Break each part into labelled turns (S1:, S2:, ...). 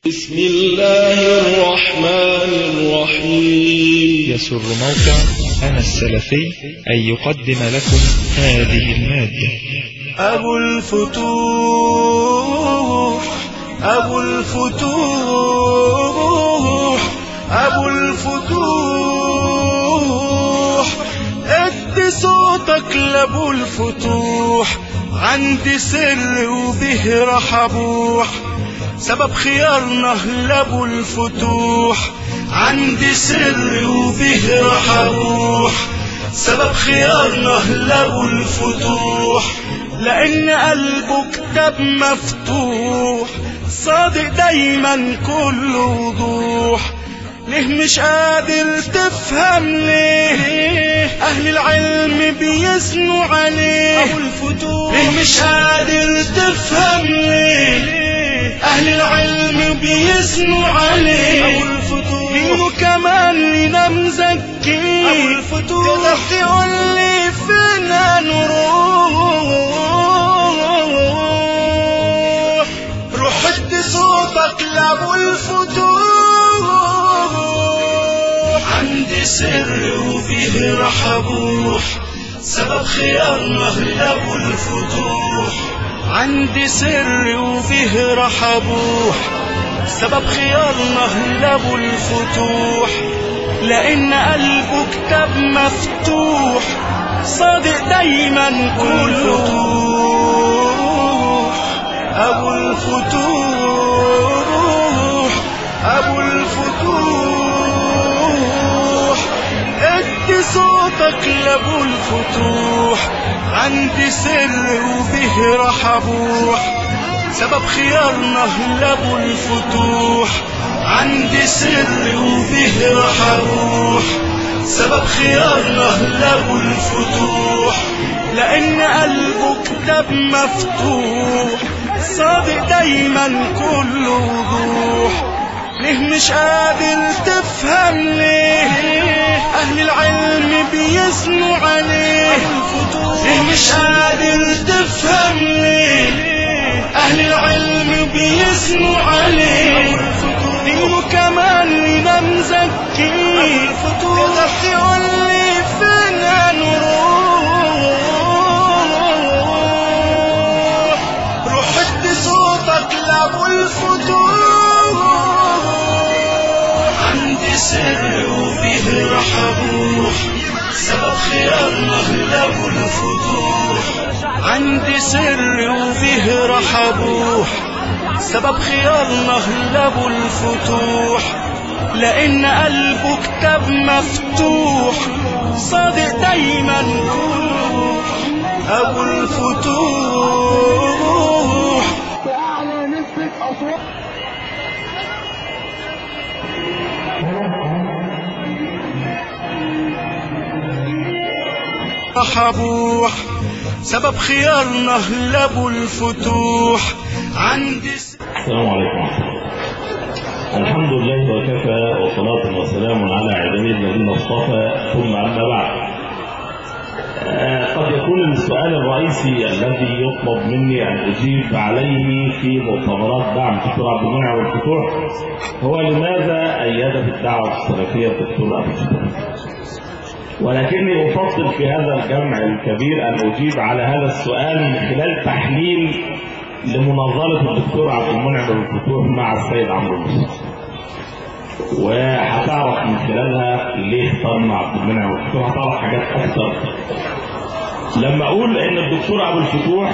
S1: بسم الله الرحمن الرحيم
S2: يسر موقع أنا السلفي أن يقدم لكم هذه المادة
S3: أبو الفتوح أبو الفتوح أبو الفتوح ادي صوتك لأبو الفتوح عندي سر وبه راح أبوح سبب خيارنا لأبو الفتوح عندي سر وبه راح أروح سبب خيارنا لأبو الفتوح لأن قلبه كتاب مفتوح صادق دايما كل وضوح ليه مش قادر تفهم ليه أهل العلم بيثنوا عليه أبو الفتوح ليه مش قادر تفهم ليه أهل العلم بيثنوا عليه أبو الفتوح دينه كمان لنا مزكي أبو الفتوح تقدر تقول لي فين نروح روح ادي صوتك لأبو الفتوح عندي سر وفيه راح أبوح سبب خيارنا لأبو الفتوح عندي سر وفيه راح أبوح سبب خيارنا لأبو الفتوح لأن قلبه كتاب مفتوح صادق دايما كل فتوح أبو الفتوح أبو الفتوح ادي صوتك لأبو الفتوح عندي سر وبه راح أبوح سبب خيارنا لأبو الفتوح عندي سر وبه راح أروح سبب خيارنا لأبو الفتوح لأن قلبه كتاب مفتوح صادق دايما كل وضوح ليه مش قادر تفهم ليه أهل العلم بيثنوا عليه ليه مش قادر تفهم ليه أهل العلم بيثنوا عليه دينه كمان لنا مزكي تقدر تقول لي فين نروح روح ادي صوتك لأبو الفتوح عندي سر وفيه راح أبوح سبب خيارنا لأبو الفتوح عندي سر وفيه راح أبوح سبب خيارنا لأبو الفتوح لأن قلبه كتاب مفتوح صادق دايما كل أبو الفتوح
S4: بأعلى نسبة أصوات
S3: أبوح سبب خيارنا لأبو الفتوح عندي س...
S5: السلام عليكم ورحمة الله. الحمد لله وكفى وصلاة وسلام على عباده الذين اصطفى ثم أما بعد آه، قد يكون السؤال الرئيسي الذي يطلب مني أن أجيب عليه في مؤتمرات دعم الدكتور عبد المنعم والفتوح هو لماذا أيدت الدعوة السلفية الدكتور أبو الفتوح ولكني أفضل في هذا الجمع الكبير أن أجيب على هذا السؤال من خلال تحليل لمناظرة الدكتور عبد المنعم الفتوح مع السيد عمرو المصري وهتعرف من خلالها ليه اخترنا عبد المنعم الفتوح هتعرف حاجات أكثر لما أقول إن الدكتور أبو الفتوح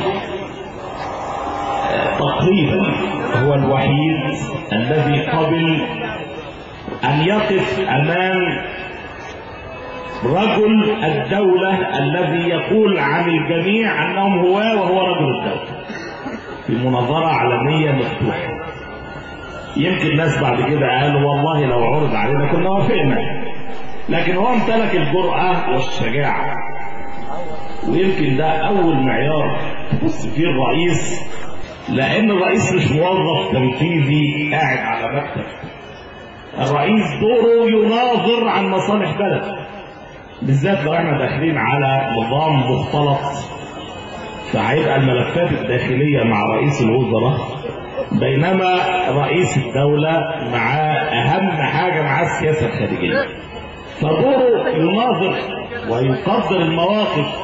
S5: آه، تقريبا هو الوحيد الذي قبل أن يقف أمام رجل الدولة الذي يقول عن الجميع أنهم هو وهو رجل الدولة في مناظرة عالمية مفتوحة يمكن الناس بعد كده قالوا والله لو عرض علينا كنا وافقنا لكن هو امتلك الجرأة والشجاعة ويمكن ده أول معيار تبص فيه الرئيس لأن الرئيس مش موظف تنفيذي قاعد على مكتب الرئيس دوره يناظر عن مصالح بلد بالذات لو احنا داخلين على نظام مختلط فهيبقى الملفات الداخلية مع رئيس الوزراء بينما رئيس الدولة معاه أهم حاجة معاه السياسة الخارجية فدوره يناظر ويقدر المواقف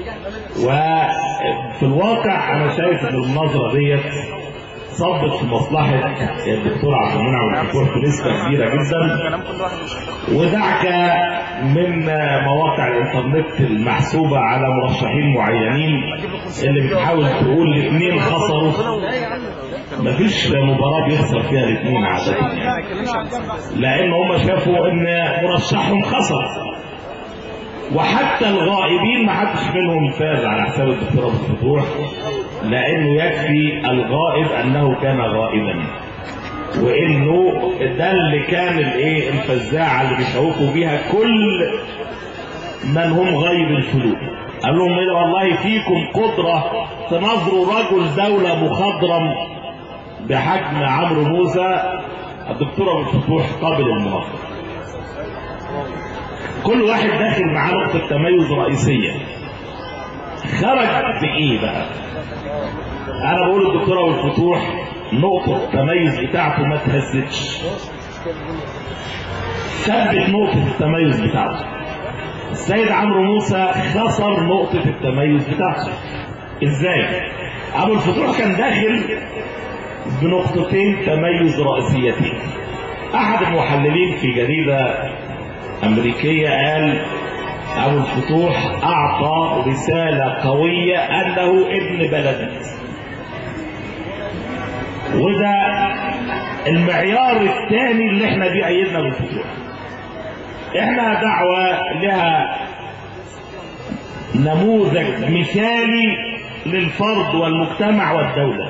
S5: وفي الواقع أنا شايف إن المناظرة ديت صبت في مصلحة الدكتور عبد المنعم الدكتور في نسبة كبيرة جدا ودعك من مواقع الانترنت المحسوبة على مرشحين معينين اللي بتحاول تقول الاثنين خسروا مفيش مباراة بيخسر فيها الاثنين عادة يعني. لأن هم شافوا إن مرشحهم خسر وحتى الغائبين ما حدش منهم فاز على حساب الدكتور ابو الفتوح لانه يكفي الغائب انه كان غائبا وانه ده اللي كان الايه الفزاعه اللي بيشوفوا بيها كل من هم غيب الفلوس قال لهم ايه والله فيكم قدره تنظروا رجل دوله مخضرم بحجم عمرو موسى الدكتور ابو الفتوح قابل المناقشه كل واحد داخل معاه نقطة تميز رئيسية خرج بإيه بقى؟ أنا بقول الدكتور أبو الفتوح نقطة التميز بتاعته ما تهزتش ثبت نقطة التميز بتاعته السيد عمرو موسى خسر نقطة التميز بتاعته ازاي؟ أبو الفتوح كان داخل بنقطتين تميز رئيسيتين أحد المحللين في جريدة أمريكية قال أبو الفتوح أعطى رسالة قوية أنه ابن بلد وده المعيار الثاني اللي احنا بيه أيدنا أبو الفتوح احنا دعوة لها نموذج مثالي للفرد والمجتمع والدولة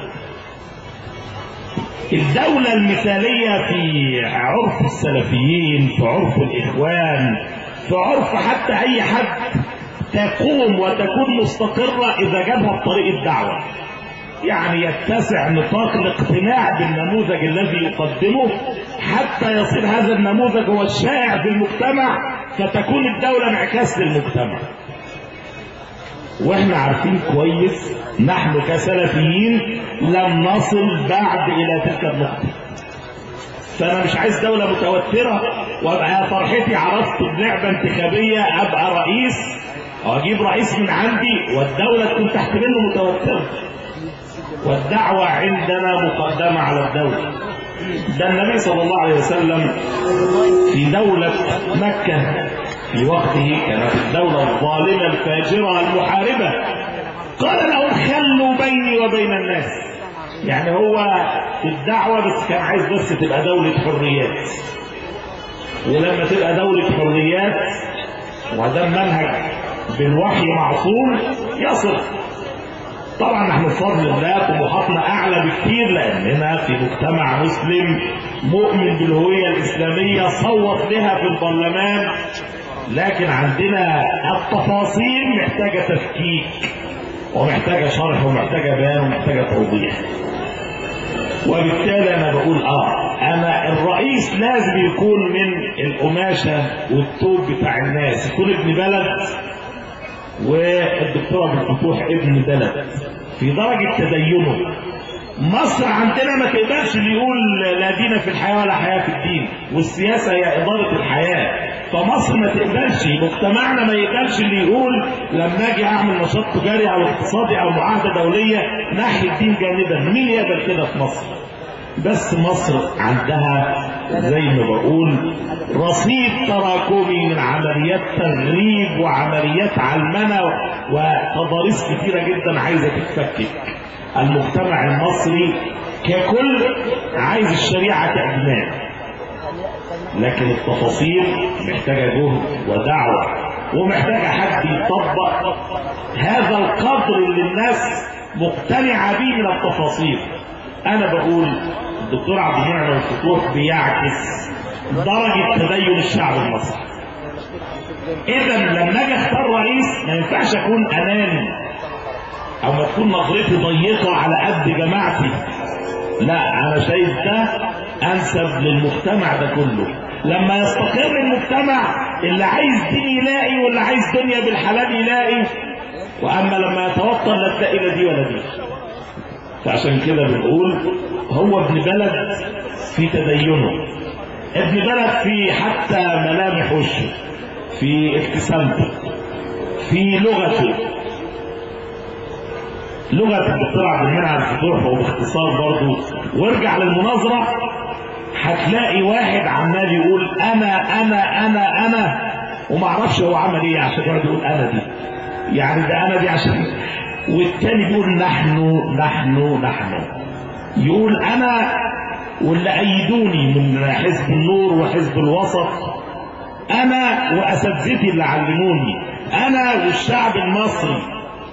S5: الدولة المثالية في عرف السلفيين في عرف الإخوان في عرف حتى أي حد تقوم وتكون مستقرة إذا جابها بطريق الدعوة يعني يتسع نطاق الاقتناع بالنموذج الذي يقدمه حتى يصير هذا النموذج هو الشائع في المجتمع فتكون الدولة انعكاس للمجتمع واحنا عارفين كويس نحن كسلفيين لم نصل بعد الى تلك النقطه فانا مش عايز دوله متوتره وابقى فرحتي عرفت بلعبه انتخابيه ابقى رئيس او اجيب رئيس من عندي والدوله تكون تحت منه متوتره والدعوه عندنا مقدمه على الدوله ده النبي صلى الله عليه وسلم في دولة مكة في وقته كانت الدولة الظالمة الفاجرة المحاربة قال لهم خلوا بيني وبين الناس يعني هو في الدعوة بس كان عايز بس تبقى دولة حريات ولما تبقى دولة حريات وده منهج بالوحي معصوم يصل طبعا نحن بفضل الله طموحاتنا اعلى بكثير لاننا في مجتمع مسلم مؤمن بالهويه الاسلاميه صوت لها في البرلمان لكن عندنا التفاصيل محتاجه تفكيك ومحتاجه شرح ومحتاجه بيان ومحتاجه توضيح وبالتالي انا بقول اه انا الرئيس لازم يكون من القماشه والثوب بتاع الناس يكون ابن بلد والدكتور ابو الفتوح ابن بلد في درجه تدينه مصر عندنا ما تقدرش اللي يقول لا دين في الحياه ولا حياه في الدين والسياسه هي اداره الحياه فمصر ما تقبلش مجتمعنا ما يقبلش اللي يقول لما اجي اعمل نشاط تجاري او اقتصادي او معاهده دوليه ناحيه الدين جانبا مين يقبل كده في مصر بس مصر عندها زي ما بقول رصيد تراكمي من عمليات تغريب وعمليات علمنه وتضاريس كثيره جدا عايزه تتفكك المجتمع المصري ككل عايز الشريعه كاجمال لكن التفاصيل محتاجه جهد ودعوه ومحتاجه حد يطبق هذا القدر اللي الناس مقتنعه به من التفاصيل انا بقول الدكتور عبد المنعم الفتوح بيعكس درجه تدين الشعب المصري اذا لما اجي اختار رئيس ما ينفعش اكون اناني او ما تكون نظرتي ضيقه على قد جماعتي لا انا شايف ده انسب للمجتمع ده كله لما يستقر المجتمع اللي عايز دين يلاقي واللي عايز دنيا بالحلال يلاقي واما لما يتوطن لا تلاقي لا دي ولا دي فعشان كده بنقول هو ابن بلد في تدينه ابن بلد في حتى ملامح وشه في ابتسامته في لغته لغة الدكتور عبد المنعم الفتوح وباختصار برضه وارجع للمناظرة هتلاقي واحد عمال يقول انا انا انا انا وما اعرفش هو عمل ايه عشان يقعد يقول انا دي يعني ده انا دي عشان والتاني بيقول نحن نحن نحن يقول انا واللي ايدوني من حزب النور وحزب الوسط انا واساتذتي اللي علموني انا والشعب المصري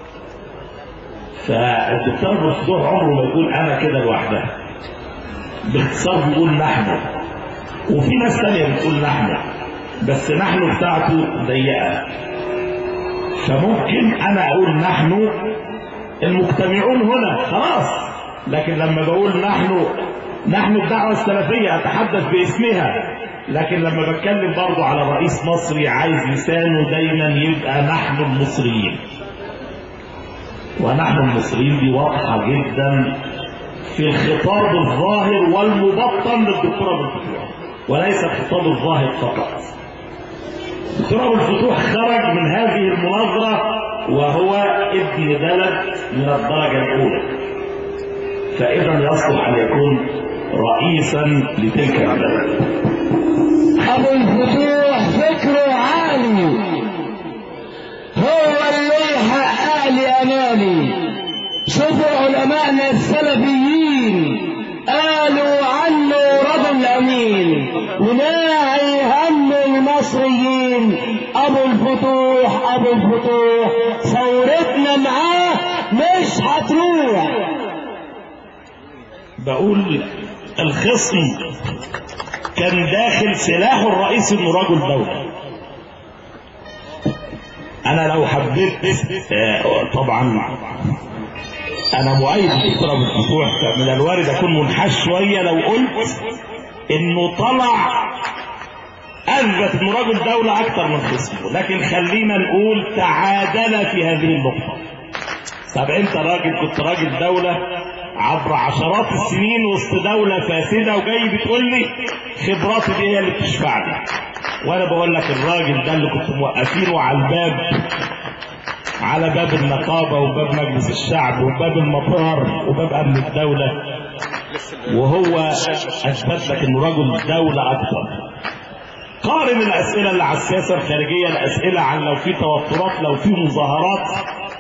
S5: فالدكتور مفتوح عمره ما يقول انا كده لوحدها باختصار بيقول نحن وفي ناس تانية بتقول نحن بس نحن بتاعته ضيقة فممكن انا اقول نحن المجتمعون هنا خلاص لكن لما بقول نحن نحن الدعوة السلفية اتحدث باسمها لكن لما بتكلم برضو على رئيس مصري عايز لسانه دايما يبقى نحن المصريين ونحن المصريين دي واضحة جدا في الخطاب الظاهر والمبطن للدكتور ابو الفتوح وليس الخطاب الظاهر فقط دكتور ابو الفتوح خرج من هذه المناظرة وهو ابن بلد من الدرجة الأولى فإذا يصلح أن يكون رئيسا لتلك البلد
S4: ابو الفتوح فكره عالي هو اللي يحقق لي امالي شوفوا علماءنا السلفيين قالوا عنه رجل امين وناعي هم المصريين ابو الفتوح ابو الفتوح ثورتنا معاه مش هتروح
S5: بقول الخصم كان داخل سلاحه الرئيسي انه رجل دولة انا لو حبيت آه، طبعا انا مؤيد الدكتور ابو الفتوح من الوارد اكون منحاش شويه لو قلت انه طلع اثبت انه رجل دوله اكثر من خصمه لكن خلينا نقول تعادل في هذه النقطه طب انت راجل كنت راجل دوله عبر عشرات السنين وسط دولة فاسدة وجاي بتقول لي خبراتي دي هي اللي بتشفعني وانا بقول لك الراجل ده اللي كنت موقفينه على الباب على باب النقابة وباب مجلس الشعب وباب المطار وباب أمن الدولة وهو أثبت لك إنه رجل دولة أكثر قارن الأسئلة اللي على السياسة الخارجية الأسئلة عن لو في توترات لو في مظاهرات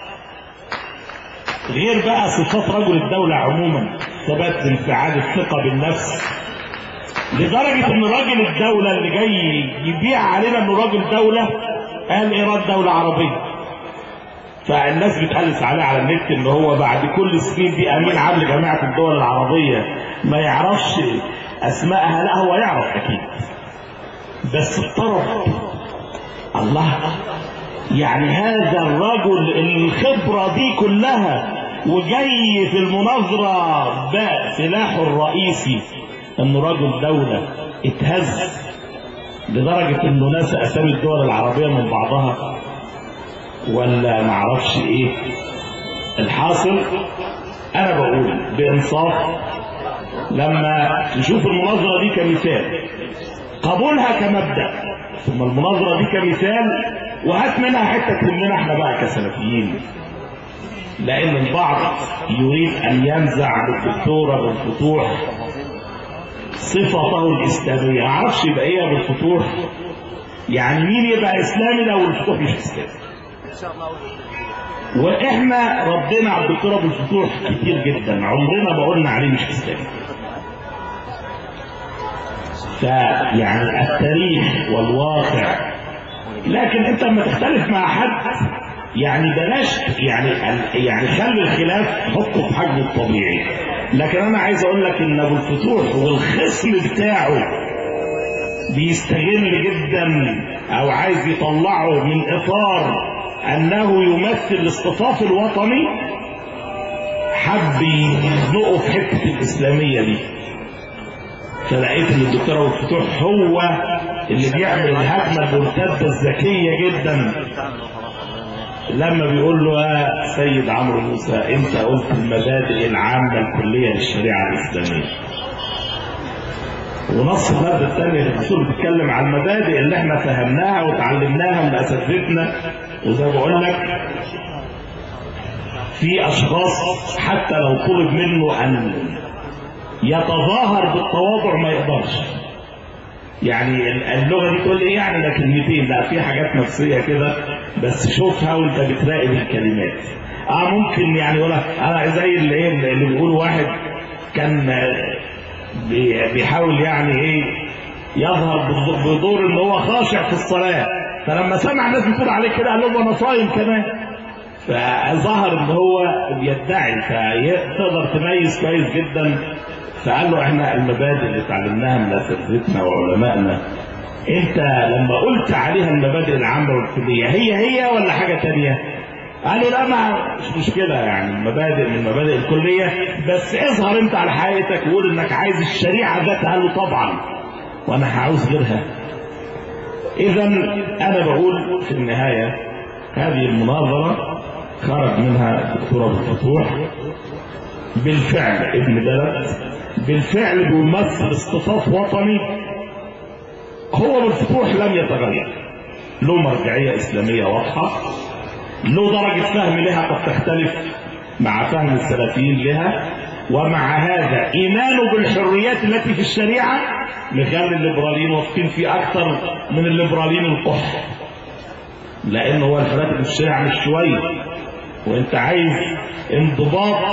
S5: غير بقى صفات رجل الدولة عموما ثبات انفعال الثقة بالنفس لدرجة ان راجل الدولة اللي جاي يبيع علينا انه راجل دولة قال ايران دولة عربية فالناس بتقلس عليه على النت ان هو بعد كل السنين دي امين عام لجامعة الدول العربية ما يعرفش اسمائها لا هو يعرف اكيد بس اضطرب الله يعني هذا الرجل الخبرة دي كلها وجاي في المناظرة بقى سلاحه الرئيسي انه رجل دولة اتهز لدرجة انه نسى اسامي الدول العربية من بعضها ولا معرفش ايه الحاصل انا بقول بانصاف لما تشوف المناظرة دي كمثال قبولها كمبدأ ثم المناظرة دي كمثال وهات منها حتة تهمنا احنا بقى كسلفيين لأن البعض يريد أن ينزع بالدكتور أبو الفتوح صفته الإسلامية ما أعرفش يبقى إيه أبو الفتوح يعني مين يبقى إسلامي لو الفتوح مش إسلامي وإحنا ردينا على الدكتور أبو الفتوح كتير جدا عمرنا ما قلنا عليه مش إسلامي فيعني التاريخ والواقع لكن انت لما تختلف مع حد يعني بلاش يعني يعني خلي الخلاف حطه في حجمه الطبيعي لكن انا عايز اقول لك ان ابو الفتوح والخصم بتاعه بيستغل جدا او عايز يطلعه من اطار انه يمثل الاصطفاف الوطني حب يزنقه في حته الاسلاميه دي فلقيت ان الدكتور ابو الفتوح هو اللي بيعمل الهجمه المرتده الذكيه جدا لما بيقول له يا سيد عمرو موسى انت قلت المبادئ العامه الكليه للشريعه الاسلاميه ونص المادة الثانية في الفصول بتتكلم عن المبادئ اللي احنا فهمناها وتعلمناها من اساتذتنا وزي ما بقول لك في اشخاص حتى لو طلب منه ان يتظاهر بالتواضع ما يقدرش يعني اللغه دي تقول ايه يعني ده كلمتين لا في حاجات نفسيه كده بس شوفها وانت بتراقب الكلمات اه ممكن يعني يقول انا زي اللي ايه اللي بيقول واحد كان بيحاول يعني ايه يظهر بدور ان هو خاشع في الصلاه فلما سمع الناس بتقول عليه كده قال لهم انا صايم كمان فظهر ان هو بيدعي فتقدر تميز كويس جدا فقال له احنا المبادئ اللي اتعلمناها من اساتذتنا وعلمائنا انت لما قلت عليها المبادئ العامه والكليه هي هي ولا حاجه تانية؟ قال له لا ما مش مشكله يعني المبادئ من المبادئ الكليه بس اظهر انت على حقيقتك وقول انك عايز الشريعه ذاتها قال له طبعا وانا هعوز غيرها اذا انا بقول في النهايه هذه المناظره خرج منها الدكتور ابو الفتوح بالفعل ابن بلد بالفعل بيمثل اصطفاف وطني هو ابو الفتوح لم يتغير له مرجعيه اسلاميه واضحه له درجه فهم لها قد تختلف مع فهم السلفيين لها ومع هذا ايمانه بالحريات التي في الشريعه مخلي الليبراليين واثقين فيه اكثر من الليبراليين القح لان هو الحريات اللي في الشريعه مش شويه وانت عايز انضباط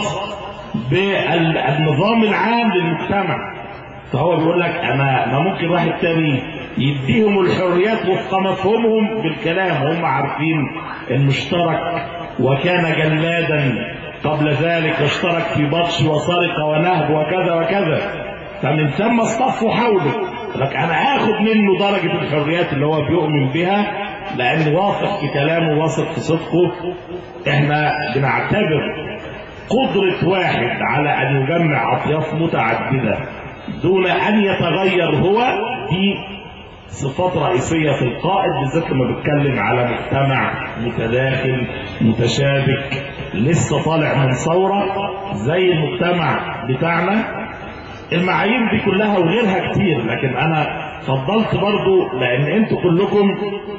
S5: بالنظام العام للمجتمع فهو بيقول لك انا ما ممكن واحد تاني يديهم الحريات وفق مفهومهم بالكلام وهم عارفين المشترك وكان جلادا قبل ذلك واشترك في بطش وسرقه ونهب وكذا وكذا فمن ثم اصطفوا حوله لك انا اخد منه درجه الحريات اللي هو بيؤمن بها لان واثق في كلامه واثق في صدقه احنا بنعتبر قدرة واحد على أن يجمع أطياف متعددة دون أن يتغير هو دي صفات رئيسية في القائد بالذات لما بتكلم على مجتمع متداخل متشابك لسه طالع من ثورة زي المجتمع بتاعنا المعايير دي كلها وغيرها كتير لكن أنا فضلت برضو لأن أنتوا كلكم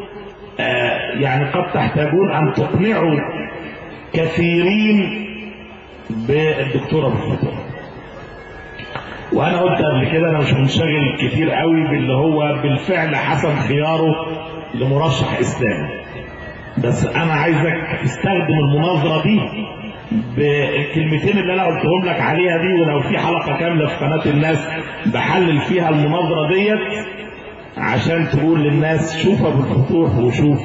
S5: آه يعني قد تحتاجون أن تقنعوا كثيرين بالدكتور ابو الفتوح وانا قلت قبل كده انا مش منشغل كتير قوي باللي هو بالفعل حسن خياره لمرشح اسلامي بس انا عايزك تستخدم المناظره دي بالكلمتين اللي انا قلتهم لك عليها دي ولو في حلقه كامله في قناه الناس بحلل فيها المناظره ديت عشان تقول للناس شوف ابو الفتوح وشوف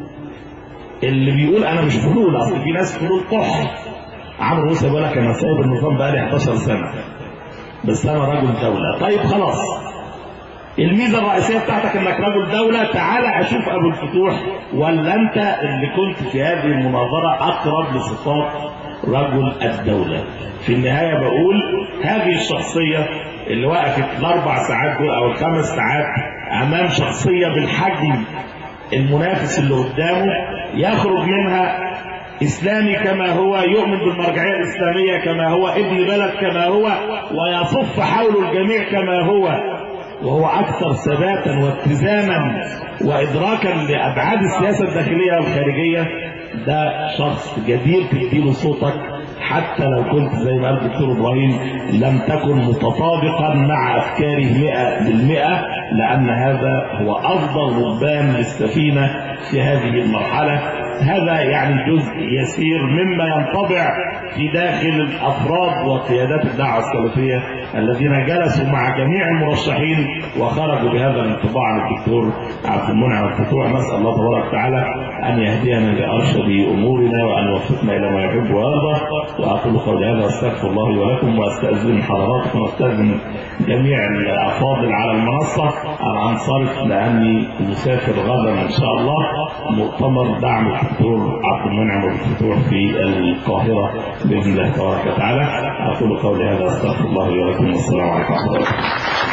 S5: اللي بيقول انا مش فلول اصل في ناس فلول قح عمرو موسى بيقول لك انا سايب النظام بقالي 11 سنه بس انا رجل دوله طيب خلاص الميزه الرئيسيه بتاعتك انك رجل دوله تعالى اشوف ابو الفتوح ولا انت اللي كنت في هذه المناظره اقرب لصفات رجل الدوله في النهايه بقول هذه الشخصيه اللي وقفت الاربع ساعات دول او الخمس ساعات امام شخصيه بالحجم المنافس اللي قدامه يخرج منها إسلامي كما هو يؤمن بالمرجعية الإسلامية كما هو ابن بلد كما هو ويصف حوله الجميع كما هو وهو أكثر ثباتا واتزانا وإدراكا لأبعاد السياسة الداخلية والخارجية ده شخص جدير تديله صوتك حتى لو كنت زي ما قال الدكتور ابراهيم لم تكن متطابقا مع افكاره مئة بالمئة لان هذا هو افضل ربان للسفينه في هذه المرحله هذا يعني جزء يسير مما ينطبع في داخل الافراد وقيادات الدعوه السلفيه الذين جلسوا مع جميع المرشحين وخرجوا بهذا الانطباع عن الدكتور عبد المنعم الفتوح نسال الله تبارك وتعالى ان يهدينا لارشد امورنا وان يوفقنا الى ما يحب ويرضى واقول قولي هذا واستغفر الله لي ولكم واستاذن حضراتكم واستاذن جميع الافاضل على المنصه ان انصرف لاني مسافر غدا ان شاء الله مؤتمر دعم الدكتور عبد المنعم الفتوح في القاهره باذن الله تبارك وتعالى اقول قولي هذا استغفر الله لي ولكم والسلام عليكم ورحمه الله